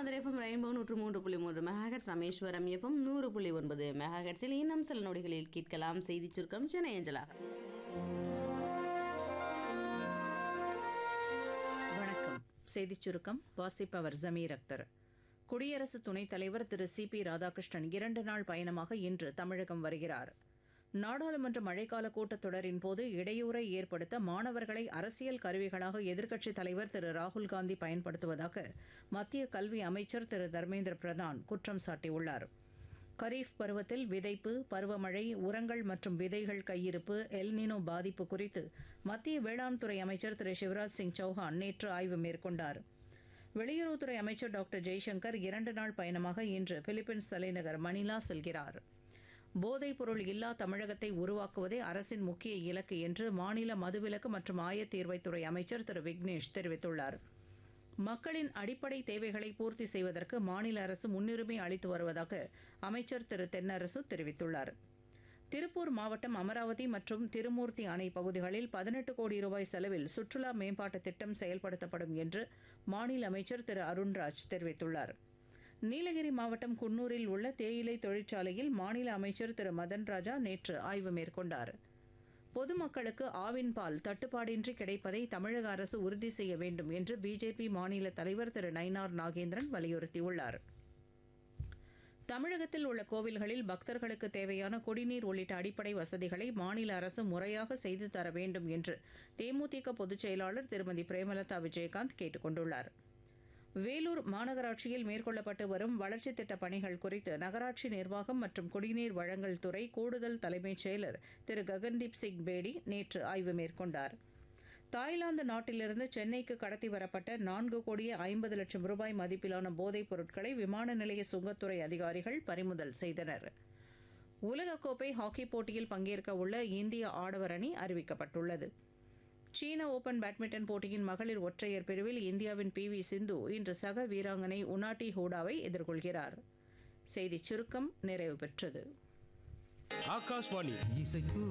Madurai FM rainbow நூற்று மூன்று புள்ளி மூன்று மெகாஹெட்ஸ் ராமேஸ்வரம் எஃப்எம் நூறு புள்ளி ஒன்பது மெகாஹெட்ஸில் இன்னும் சில நொடிகளில் கேட்கலாம் செய்தி சுருக்கம் சென்னை ஏஞ்சலாக வணக்கம் செய்திச் சுருக்கம் வாசிப்பவர் ஜமீர் அக்தர் குடியரசு துணைத் தலைவர் திரு சி பி ராதாகிருஷ்ணன் இரண்டு நாள் பயணமாக இன்று தமிழகம் வருகிறார் நாடாளுமன்ற மழைக்கால கூட்டத்தொடரின் போது இடையூறை ஏற்படுத்த மாணவர்களை அரசியல் கருவிகளாக எதிர்க்கட்சித் தலைவர் திரு ராகுல் காந்தி பயன்படுத்துவதாக மத்திய கல்வி அமைச்சர் திரு தர்மேந்திர பிரதான் குற்றம் சாட்டியுள்ளார் கரீஃப் பருவத்தில் விதைப்பு பருவமழை உரங்கள் மற்றும் விதைகள் கையிருப்பு எல்னினோ பாதிப்பு குறித்து மத்திய வேளாண் துறை அமைச்சர் திரு சிவராஜ் சிங் சௌஹான் நேற்று ஆய்வு மேற்கொண்டார் வெளியுறவுத்துறை அமைச்சர் டாக்டர் ஜெய்சங்கர் இரண்டு நாள் பயணமாக இன்று பிலிப்பைன்ஸ் தலைநகர் மணிலா செல்கிறார் போதைப் பொருள் இல்லா தமிழகத்தை உருவாக்குவதே அரசின் முக்கிய இலக்கு என்று மாநில மதுவிலக்கு மற்றும் ஆயத்தீர்வைத்துறை அமைச்சர் திரு விக்னேஷ் தெரிவித்துள்ளார் மக்களின் அடிப்படை தேவைகளை பூர்த்தி செய்வதற்கு மாநில அரசு முன்னுரிமை அளித்து வருவதாக அமைச்சர் திரு தென்னரசு தெரிவித்துள்ளார் திருப்பூர் மாவட்டம் அமராவதி மற்றும் திருமூர்த்தி அணை பகுதிகளில் பதினெட்டு கோடி ரூபாய் செலவில் சுற்றுலா மேம்பாட்டு திட்டம் செயல்படுத்தப்படும் என்று மாநில அமைச்சர் திரு அருண்ராஜ் தெரிவித்துள்ளார் நீலகிரி மாவட்டம் குன்னூரில் உள்ள தேயிலை தொழிற்சாலையில் மாநில அமைச்சர் திரு மதன் ராஜா நேற்று ஆய்வு மேற்கொண்டார் பொதுமக்களுக்கு ஆவின் பால் தட்டுப்பாடின்றி கிடைப்பதை தமிழக அரசு உறுதி செய்ய வேண்டும் என்று பிஜேபி மாநில தலைவர் திரு நயினார் நாகேந்திரன் வலியுறுத்தியுள்ளார் தமிழகத்தில் உள்ள கோவில்களில் பக்தர்களுக்கு தேவையான குடிநீர் உள்ளிட்ட அடிப்படை வசதிகளை மாநில அரசு முறையாக செய்து தர வேண்டும் என்று தேமுதிக பொதுச் செயலாளர் திருமதி பிரேமலதா விஜயகாந்த் கேட்டுக் கொண்டுள்ளார் வேலூர் மாநகராட்சியில் மேற்கொள்ளப்பட்டு வரும் வளர்ச்சித் திட்ட பணிகள் குறித்து நகராட்சி நிர்வாகம் மற்றும் குடிநீர் வழங்கல் துறை கூடுதல் தலைமைச் செயலர் திரு ககன்தீப் சிங் பேடி நேற்று ஆய்வு மேற்கொண்டார் தாய்லாந்து நாட்டிலிருந்து சென்னைக்கு கடத்தி வரப்பட்ட நான்கு கோடியே ஐம்பது லட்சம் ரூபாய் மதிப்பிலான போதைப் பொருட்களை விமான நிலைய சுங்கத்துறை அதிகாரிகள் பறிமுதல் செய்தனர் உலகக்கோப்பை ஹாக்கி போட்டியில் பங்கேற்க உள்ள இந்திய ஆடவர் அணி அறிவிக்கப்பட்டுள்ளது சீன ஓபன் பேட்மிண்டன் போட்டியின் மகளிர் ஒற்றையர் பிரிவில் இந்தியாவின் பி வி சிந்து இன்று சக வீராங்கனை உனாட்டி ஹூடாவை எதிர்கொள்கிறார் செய்திச் சுருக்கம் நிறைவு பெற்றது ஆகாஷ்வாணி இசைத்து